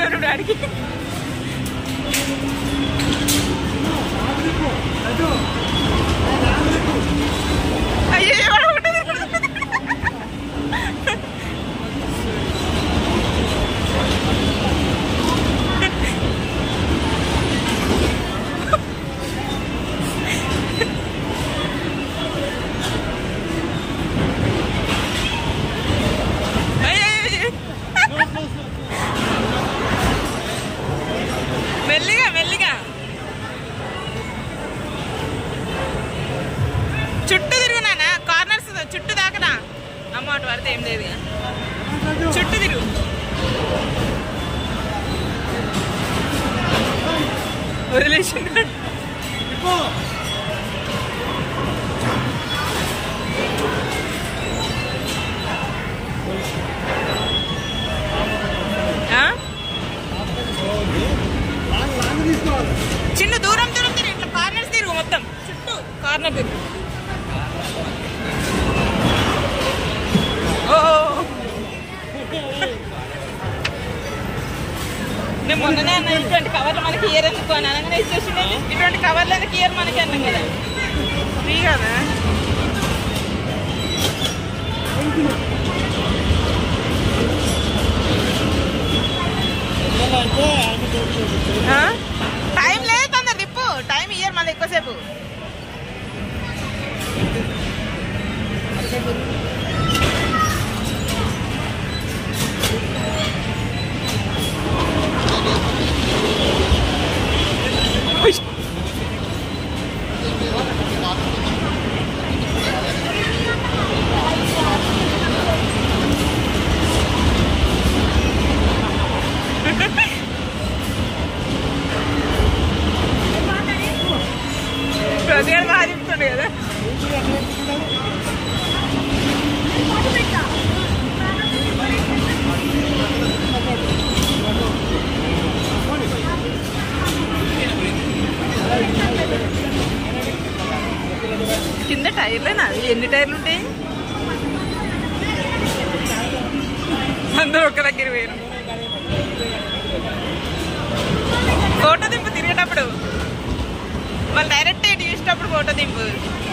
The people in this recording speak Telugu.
ఉన్నాడు డాడీకి అయ్యో ఎవడో ఒకటి అయ్యో, అయ్యో, అయ్యో. మెల్లిగా మెల్లిగా చుట్టూ తిరుగునానా కార్నర్స్ చుట్టూ దాకనా అమ్మ అటు పడితే ఏం లేదు ఇక. చుట్టూ తిరుగు వదిలేసి చిన్న దూరం దూరం తిరుగు ఇట్లా కార్నర్స్ తిరుగు మొత్తం చుట్టూ కార్నర్ తిరుగు ఓ నేను మొన్ననే అన్న ఇటువంటి కవర్లు మనకి ఇయర్ ఎందుకు అని అనగానే ఇచ్చేసిండే ఇటువంటి కవర్లు ఎందుకు ఇయర్ మనకి అన్నాం కదా ఫ్రీ కదా ఆ? టైం లేదు తొందర తిప్పు టైం ఇయర్ మళ్ళీ ఎక్కువసేపు ఉయ్. ప్రతిగాడు బాగా చెప్తుండే కదా కింద టైర్లేనా అవి ఎన్ని టైర్లు ఉంటాయి అందరూ ఒక దగ్గర వేరు ఫోటో దింపు తిరిగేటప్పుడు వాళ్ళు డైరెక్ట్ ఇటు చూసేటప్పుడు ఫోటో దింపు